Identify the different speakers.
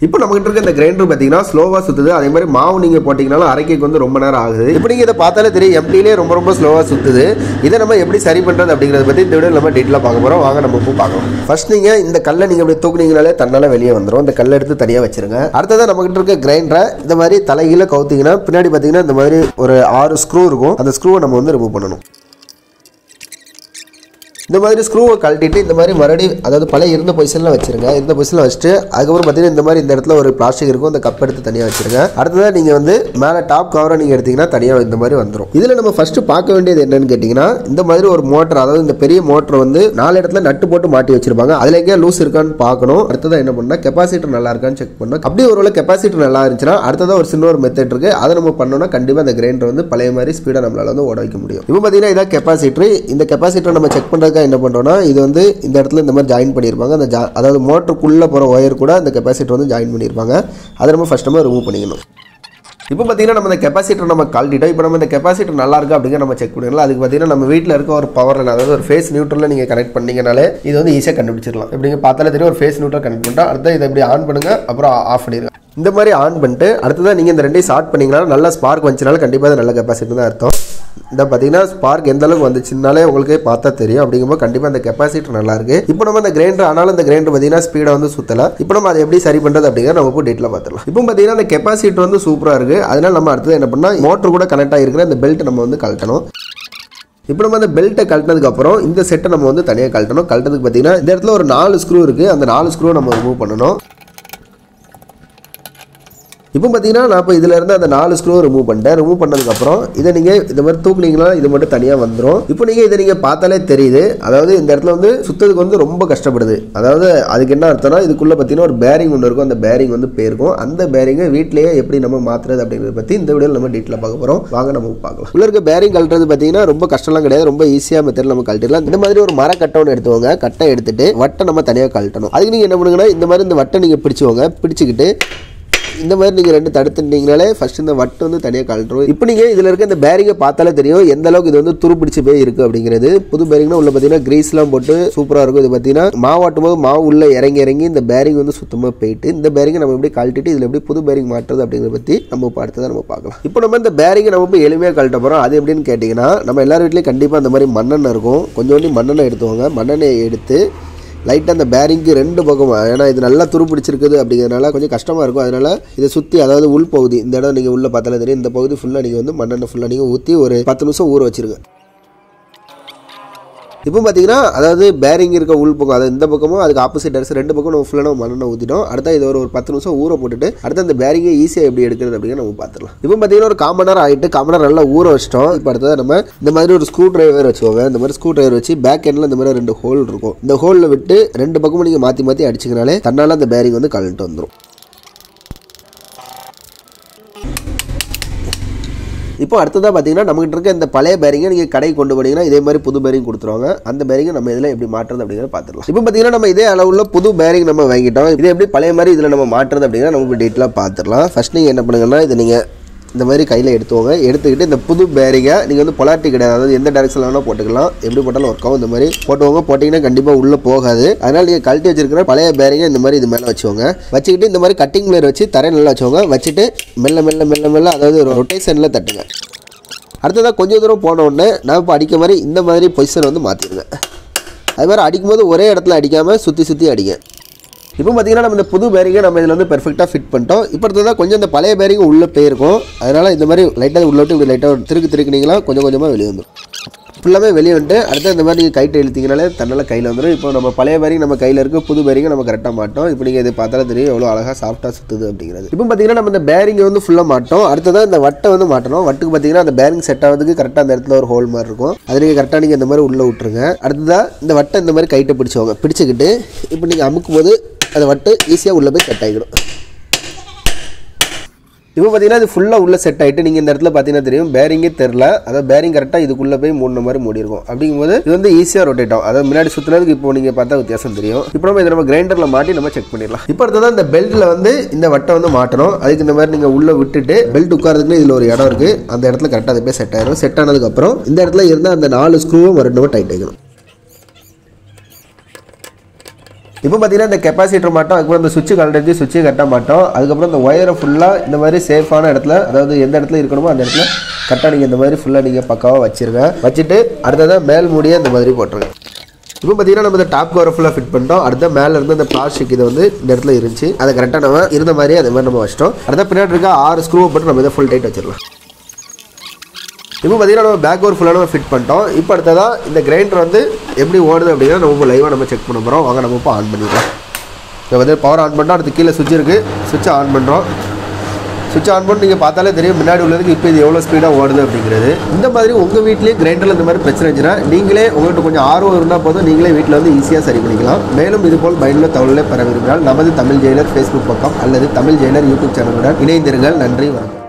Speaker 1: இப்போ நம்மகிட்ட இருக்க இந்த கிரைண்டர் பார்த்தீங்கன்னா ஸ்லோவாக சுற்றுது அதே மாதிரி மாவு நீங்கள் போட்டிங்கனாலும் அரைக்கைக்கு வந்து ரொம்ப நேரம் ஆகுது இப்போ நீங்கள் இதை பார்த்தாலே தெரியும் எம்டிலே ரொம்ப ரொம்ப ஸ்லோவாக சுற்றுது இதை நம்ம எப்படி சரி பண்ணுறது அப்படிங்கிறத பற்றி இந்த வீடியோ நம்ம டீட்டெயிலாக பார்க்க போகிறோம் வாங்க நம்ம இப்போ பார்க்கலாம் ஃபர்ஸ்ட் நீங்கள் இந்த கல்லை நீங்கள் இப்படி தூக்குனீங்கனாலே தன்னால வெளியே வந்துடும் இந்த கல்லை எடுத்து தனியாக வச்சிருங்க அடுத்ததான் நம்மகிட்ட இருக்க கிரைண்டரை இந்த மாதிரி தலைகீழ கவுத்திங்கன்னா பின்னாடி பார்த்தீங்கன்னா இந்த மாதிரி ஒரு ஆறு ஸ்க்ரூ இருக்கும் அந்த ஸ்க்ரூவை நம்ம வந்து ரிமூவ் பண்ணணும் இந்த மாதிரி ஸ்க்ரூவை கழட்டிட்டு இந்த மாதிரி மறுபடியும் அதாவது பழைய இருந்த பொசிஷனில் வச்சிருங்க இருந்த பொசிஷனில் வச்சுட்டு அதுக்கப்புறம் பார்த்தீங்கன்னா இந்த மாதிரி இந்த இடத்துல ஒரு பிளாஸ்டிக் இருக்கும் அந்த கப் எடுத்து தனியாக வச்சிருங்க அடுத்ததாக நீங்கள் வந்து மேலே டாப் கவரை நீங்கள் எடுத்தீங்கன்னா தனியாக இந்த மாதிரி வந்துடும் இதில் நம்ம ஃபர்ஸ்ட் பார்க்க வேண்டியது என்னன்னு கேட்டிங்கன்னா இந்த மாதிரி ஒரு மோட்டர் அதாவது இந்த பெரிய மோட்டர் வந்து நாலு இடத்துல நட்டு போட்டு மாட்டி வச்சிருப்பாங்க அதில் எங்கேயா லூஸ் இருக்கான்னு பார்க்கணும் அடுத்ததாக என்ன பண்ணால் கெப்பாசிட்டர் நல்லா இருக்கான்னு செக் பண்ணணும் அப்படியே ஒருவேளை கெப்பாசிட்டர் நல்லா இருந்துச்சுன்னா அடுத்ததாக ஒரு சின்ன ஒரு மெத்தட் இருக்கு அதை நம்ம பண்ணோம்னா கண்டிப்பாக அந்த கிரைண்டர் வந்து பழைய மாதிரி ஸ்பீடாக நம்மளால வந்து ஓட வைக்க முடியும் இப்போ பார்த்தீங்கன்னா இதான் கெப்பாசிட்டர் இந்த கெப்பாசிட்டர் நம்ம செக் பண்ணுறதுக்காக என்ன பண்ணுறோம்னா இது வந்து இந்த இடத்துல இந்த மாதிரி ஜாயின் பண்ணியிருப்பாங்க அந்த ஜா- அதாவது மோட்டருக்குள்ளே போகிற ஒயர் கூட அந்த கெப்பாசிட்டர் வந்து ஜாயின் பண்ணியிருப்பாங்க அதை நம்ம ஃபஸ்ட் நம்ம ரிமூவ் பண்ணிக்கணும் இப்போ பார்த்தீங்கன்னா நம்ம இந்த கெப்பாசிட்டர் நம்ம கழட்டிட்டோம் இப்போ நம்ம இந்த கெப்பாசிட்டர் நல்லா இருக்கா அப்படிங்கிற நம்ம செக் பண்ணிடலாம் அதுக்கு பார்த்தீங்கன்னா நம்ம வீட்டில் இருக்க ஒரு பவர் அதாவது ஒரு ஃபேஸ் நியூட்ரலில் நீங்கள் கனெக்ட் பண்ணீங்கனாலே இது வந்து ஈஸியாக கண்டுபிடிச்சிடலாம் இப்படிங்க பார்த்தாலே தெரியும் ஒரு ஃபேஸ் நியூட்ரல் கனெக்ட் பண்ணிட்டா அடுத்து இதை இப்படி ஆன் பண்ணுங்க அப்புறம் ஆஃப் பண்ணிடுங்க இந்த மாதிரி ஆன் பண்ணிட்டு அடுத்ததான் நீங்கள் இந்த ரெண்டையும் ஸ்டார்ட் பண்ணீங்கன்னா நல்லா ஸ்பார்க் வந்துச்சுனால கண்டிப்பாக அது நல்ல கெப்பாசிட்டி தான் அர்த்தம் இந்த பார்த்தீங்கன்னா ஸ்பார்க் எந்த அளவுக்கு வந்துச்சுனாலே உங்களுக்கு பார்த்தா தெரியும் அப்படிங்கும்போது கண்டிப்பாக இந்த கெப்பாசிட்டர் நல்லா இருக்கு இப்போ நம்ம இந்த கிரைண்டர் ஆனாலும் இந்த கிரைண்டர் பார்த்தீங்கன்னா ஸ்பீடாக வந்து சுத்தல இப்போ நம்ம அதை எப்படி சரி பண்ணுறது அப்படிங்கிற நம்ம இப்போ டீட்டில் பார்த்துக்கலாம் இப்போ பார்த்தீங்கன்னா இந்த கெப்பாசிட்டர் வந்து சூப்பராக இருக்கு அதனால நம்ம அடுத்தது என்ன பண்ணால் மோட்டர் கூட கனெக்ட் ஆகிருக்கிற இந்த பெல்ட் நம்ம வந்து கழட்டணும் இப்போ நம்ம அந்த பெல்ட்டை கழட்டினதுக்கு அப்புறம் இந்த செட்டை நம்ம வந்து தனியாக கழட்டணும் கழட்டதுக்கு பார்த்தீங்கன்னா இந்த இடத்துல ஒரு நாலு ஸ்க்ரூ இருக்குது அந்த நாலு ஸ்க்ரூ நம்ம ரிமூவ் பண்ணணும் இப்போ பார்த்தீங்கன்னா நான் இப்போ இதில் இருந்து அந்த நாலு ஸ்க்ரூ ரிமூவ் பண்ணிட்டேன் ரிமூவ் பண்ணதுக்கப்புறம் இதை நீங்கள் இந்த மாதிரி தூக்குனீங்கன்னா இது மட்டும் தனியாக வந்துடும் இப்போ நீங்கள் இதை நீங்கள் பார்த்தாலே தெரியுது அதாவது இந்த இடத்துல வந்து சுத்ததுக்கு வந்து ரொம்ப கஷ்டப்படுது அதாவது அதுக்கு என்ன அர்த்தம்னா இதுக்குள்ளே பார்த்தீங்கன்னா ஒரு பேரிங் ஒன்று இருக்கும் அந்த பேரிங் வந்து போயிருக்கும் அந்த பேரிங்கை வீட்டிலேயே எப்படி நம்ம மாற்றுறது அப்படிங்கிறத பற்றி இந்த வீடியோவில் நம்ம டீட்டெயிலாக பார்க்க போகிறோம் வாங்க நம்ம பார்க்கலாம் உள்ள இருக்க பேரிங் கழட்டுறது பார்த்தீங்கன்னா ரொம்ப கஷ்டம்லாம் கிடையாது ரொம்ப ஈஸியாக மெத்தடில் நம்ம கழட்டிடலாம் இந்த மாதிரி ஒரு மர கட்டை ஒன்று எடுத்துவோங்க கட்டை எடுத்துட்டு வட்டை நம்ம தனியாக கழட்டணும் அதுக்கு நீங்கள் என்ன பண்ணுங்கன்னா இந்த மாதிரி இந்த வட்டை நீங்கள் பிடிச்சுவோங்க பிடிச்சிக்கிட்டு இந்த மாதிரி நீங்கள் ரெண்டு தடுத்துட்டீங்கனாலே ஃபர்ஸ்ட் இந்த வட்டு வந்து தனியாக கழட்டுரும் இப்போ நீங்கள் இதில் இருக்க இந்த பேரிங்கை பார்த்தாலே தெரியும் எந்த அளவுக்கு இது வந்து துருப்பிடிச்சு போய் இருக்குது அப்படிங்கிறது புது பேரிங்னா உள்ள பார்த்தீங்கன்னா கிரீஸ்லாம் போட்டு சூப்பராக இருக்கும் இது பார்த்தீங்கன்னா மாவாட்டும் போது மாவு உள்ள இறங்கி இறங்கி இந்த பேரிங் வந்து சுத்தமாக போயிட்டு இந்த பேரிங்கை நம்ம எப்படி கழட்டிட்டு இதில் எப்படி புது பேரிங் மாற்றுறது அப்படிங்கிறத பற்றி நம்ம இப்போ அடுத்ததான் நம்ம பார்க்கலாம் இப்போ நம்ம இந்த பேரிங்கை நம்ம இப்போ எளிமையாக கழட்ட போகிறோம் அது எப்படின்னு கேட்டிங்கன்னா நம்ம எல்லார் வீட்லேயும் கண்டிப்பாக அந்த மாதிரி மண்ணெண்ணெய் இருக்கும் கொஞ்சோண்டி மண்ணெண்ணெய் எடுத்துவாங்க மண்ணெண்ணெயை எடுத்து லைட்டாக அந்த பேரிங்க்கு ரெண்டு பக்கம் ஏன்னா இது நல்லா துரு பிடிச்சிருக்குது அப்படிங்கிறதுனால கொஞ்சம் கஷ்டமாக இருக்கும் அதனால இதை சுற்றி அதாவது உள் பகுதி இந்த இடம் நீங்கள் உள்ள பார்த்தாலே தெரியும் இந்த பகுதி ஃபுல்லாக நீங்கள் வந்து மண்ணெண்ணெய் ஃபுல்லாக நீங்கள் ஊற்றி ஒரு பத்து நிமிஷம் ஊற வச்சிருங்க இப்போ பார்த்தீங்கன்னா அதாவது பேரிங் இருக்க உள் பக்கம் அதாவது இந்த பக்கமும் அதுக்கு ஆப்போசிட் அரசு ரெண்டு பக்கம் நம்ம ஃபுல்லாக நம்ம மண்ணெண்ணெய் ஊற்றிட்டோம் அடுத்த இது ஒரு ஒரு பத்து நிமிஷம் ஊற போட்டுட்டு அடுத்து அந்த பேரிங்கை ஈஸியாக எப்படி எடுக்கிறது அப்படிங்கிற நம்ம பார்த்துக்கலாம் இப்போ பார்த்தீங்கன்னா ஒரு காமன் நேரம் ஆகிட்டு காமன் நேரம் நல்லா ஊற வச்சிட்டோம் இப்போ அடுத்தது நம்ம இந்த மாதிரி ஒரு ஸ்க்ரூ டிரைவர் வச்சுக்கோங்க இந்த மாதிரி ஸ்க்ரூ டிரைவர் வச்சு பேக் எண்டில் இந்த மாதிரி ரெண்டு ஹோல் இருக்கும் இந்த ஹோலில் விட்டு ரெண்டு பக்கமும் நீங்கள் மாற்றி மாற்றி அடிச்சிங்கனாலே தன்னால் அந்த பேரிங் வந்து கழட்டு வந்துடும் இப்போ அடுத்ததாக பார்த்தீங்கன்னா நம்மகிட்ட இருக்க இந்த பழைய பேரிங்கை நீங்கள் கடைக்கு கொண்டு போனீங்கன்னா இதே மாதிரி புது பேரிங் கொடுத்துருவாங்க அந்த பேரிங்கை நம்ம இதில் எப்படி மாற்றுறது அப்படிங்கிறத பார்த்துக்கலாம் இப்போ பார்த்தீங்கன்னா நம்ம இதே அளவுள்ள புது பேரிங் நம்ம வாங்கிட்டோம் இது எப்படி பழைய மாதிரி இதில் நம்ம மாற்றுறது அப்படிங்கிற நம்ம டீட்டெயிலாக பார்த்துடலாம் ஃபர்ஸ்ட் நீங்கள் என்ன பண்ணுங்கன்னா இதை நீங்கள் இந்த மாதிரி கையில் எடுத்துவோங்க எடுத்துக்கிட்டு இந்த புது பேரிங்கை நீங்கள் வந்து பொலாட்டி கிடையாது அதாவது எந்த டேரக்ஷனில் வேணால் போட்டுக்கலாம் எப்படி போட்டாலும் ஒர்க் ஆகும் இந்த மாதிரி போட்டுவோங்க போட்டிங்கன்னா கண்டிப்பாக உள்ளே போகாது அதனால் நீங்கள் கழட்டி வச்சிருக்கிற பழைய பேரிங்கை இந்த மாதிரி இது மேலே வச்சுக்கோங்க வச்சுக்கிட்டு இந்த மாதிரி கட்டிங் பிளேயர் வச்சு தரையை நல்லா வச்சுக்கோங்க வச்சுட்டு மெல்ல மெல்ல மெல்ல மெல்ல அதாவது ரொட்டேஷனில் தட்டுங்க அடுத்ததாக கொஞ்சம் தூரம் போன உடனே நான் இப்போ அடிக்க மாதிரி இந்த மாதிரி பொசிஷன் வந்து மாற்றிடுங்க அது மாதிரி அடிக்கும்போது ஒரே இடத்துல அடிக்காமல் சுற்றி சுற்றி அடிங்க இப்போ பார்த்தீங்கன்னா நம்ம இந்த புது பேரிங்கை நம்ம இதில் வந்து பெர்ஃபெக்டாக ஃபிட் பண்ணிட்டோம் இப்போ அடுத்ததாக கொஞ்சம் இந்த பழைய பேரிங் உள்ளே போயிருக்கும் அதனால் இந்த மாதிரி லைட்டாக உள்ள விட்டு இப்படி லைட்டாக திருக்கு திருக்குனீங்களா கொஞ்சம் கொஞ்சமாக வெளியே வந்துடும் ஃபுல்லாமே வெளியே வந்துட்டு அடுத்து இந்த மாதிரி நீங்கள் கைட்டு இழுத்தீங்கனாலே தன்னால் கையில் வந்துடும் இப்போ நம்ம பழைய பேரிங் நம்ம கையில் இருக்க புது பேரிங்கை நம்ம கரெக்டாக மாட்டோம் இப்போ நீங்கள் இது பார்த்தாலே தெரியும் எவ்வளோ அழகாக சாஃப்டாக சுற்றுது அப்படிங்கிறது இப்போ பார்த்தீங்கன்னா நம்ம இந்த பேரிங்கை வந்து ஃபுல்லாக மாட்டோம் அடுத்ததான் இந்த வட்டை வந்து மாட்டணும் வட்டுக்கு பார்த்தீங்கன்னா அந்த பேரிங் செட் ஆகிறதுக்கு கரெக்டாக அந்த இடத்துல ஒரு ஹோல் மாதிரி இருக்கும் அது நீங்கள் கரெக்டாக நீங்கள் இந்த மாதிரி உள்ளே விட்டுருங்க அடுத்ததாக இந்த வட்டை இந்த மாதிரி கைட்டை பிடிச்சவங்க பிடிச்சிக்கிட்டு இப்போ நீங்கள் அமுக்கும் போது அந்த வட்டு ஈஸியாக உள்ளே போய் செட் ஆகிடும் இப்போ பார்த்தீங்கன்னா இது ஃபுல்லாக உள்ள செட் ஆகிட்டு நீங்கள் இந்த இடத்துல பார்த்தீங்கன்னா தெரியும் பேரிங்கே தெரில அதாவது பேரிங் கரெக்டாக இதுக்குள்ளே போய் மூணு மாதிரி மூடி இருக்கும் அப்படிங்கும்போது இது வந்து ஈஸியாக ரொட்டேட் ஆகும் அதாவது முன்னாடி சுற்றுனதுக்கு இப்போ நீங்கள் பார்த்தா வித்தியாசம் தெரியும் இப்போ நம்ம இதை நம்ம கிரைண்டரில் மாட்டி நம்ம செக் பண்ணிடலாம் இப்போ அடுத்ததான் இந்த பெல்ட்டில் வந்து இந்த வட்டை வந்து மாட்டணும் அதுக்கு இந்த மாதிரி நீங்கள் உள்ளே விட்டுட்டு பெல்ட் உட்காரதுக்குன்னு இதில் ஒரு இடம் இருக்குது அந்த இடத்துல கரெக்டாக அது போய் செட் ஆயிரும் செட் ஆனதுக்கப்புறம் இந்த இடத்துல இருந்த அந்த நாலு ஸ்க்ரூவும் ரெண்டுமே டைட் ஆகிடும் இப்போ பார்த்தீங்கன்னா இந்த கெப்பாசிட்டர் மாட்டோம் அதுக்கப்புறம் இந்த சுவிட்ச் கலட்டி சுவிட்சையும் கட்ட மாட்டோம் அதுக்கப்புறம் இந்த ஒயரை ஃபுல்லாக இந்த மாதிரி சேஃபான இடத்துல அதாவது எந்த இடத்துல இருக்கணுமோ அந்த இடத்துல கரெக்டாக நீங்கள் இந்த மாதிரி ஃபுல்லாக நீங்கள் பக்காவாக வச்சிருங்க வச்சுட்டு அடுத்ததாக மேல் மூடியை இந்த மாதிரி போட்டுருங்க இப்போ பார்த்தீங்கன்னா நம்ம இந்த டாப் கவர் ஃபுல்லாக ஃபிட் பண்ணிட்டோம் அடுத்த மேலே இருந்து அந்த பிளாஸ்டிக் இது வந்து இந்த இடத்துல இருந்துச்சு அதை கரெக்டாக நம்ம இருந்த மாதிரி அதே மாதிரி நம்ம வச்சிட்டோம் அடுத்த பின்னாடி இருக்க ஆறு ஸ்க்ரூவை போட்டு நம்ம இதை ஃபுல் டைட் வச்சிடலாம் இப்போ பார்த்தீங்கன்னா நம்ம பேக் ஒரு ஃபுல்லாக நம்ம ஃபிட் பண்ணிட்டோம் இப்போ அடுத்ததாக இந்த கிரைண்டர் வந்து எப்படி ஓடுது அப்படின்னா நம்ம இப்போ லைவாக நம்ம செக் பண்ண போகிறோம் வாங்க நம்ம இப்போ ஆன் பண்ணிடலாம் இப்போ வந்து பவர் ஆன் பண்ணால் அடுத்து கீழே சுவிட்ச் இருக்குது சுவிட்சை ஆன் பண்ணுறோம் சுவிட்ச் ஆன் பண்ணி நீங்கள் பார்த்தாலே தெரியும் முன்னாடி உள்ளதுக்கு இப்போ இது எவ்வளோ ஸ்பீடாக ஓடுது அப்படிங்கிறது இந்த மாதிரி உங்கள் வீட்லேயே கிரைண்டரில் இந்த மாதிரி பிரச்சனை இருந்துச்சுன்னா நீங்களே உங்கள்கிட்ட கொஞ்சம் ஆர்வம் இருந்தால் போதும் நீங்களே வீட்டில் வந்து ஈஸியாக சரி பண்ணிக்கலாம் மேலும் இதுபோல் பயனுள்ள தகவலை பெற விரும்பினால் நமது தமிழ் ஜெயிலர் ஃபேஸ்புக் பக்கம் அல்லது தமிழ் ஜெயிலர் யூடியூப் சேனலுடன் இணைந்திருங்கள் நன்றி வணக்கம்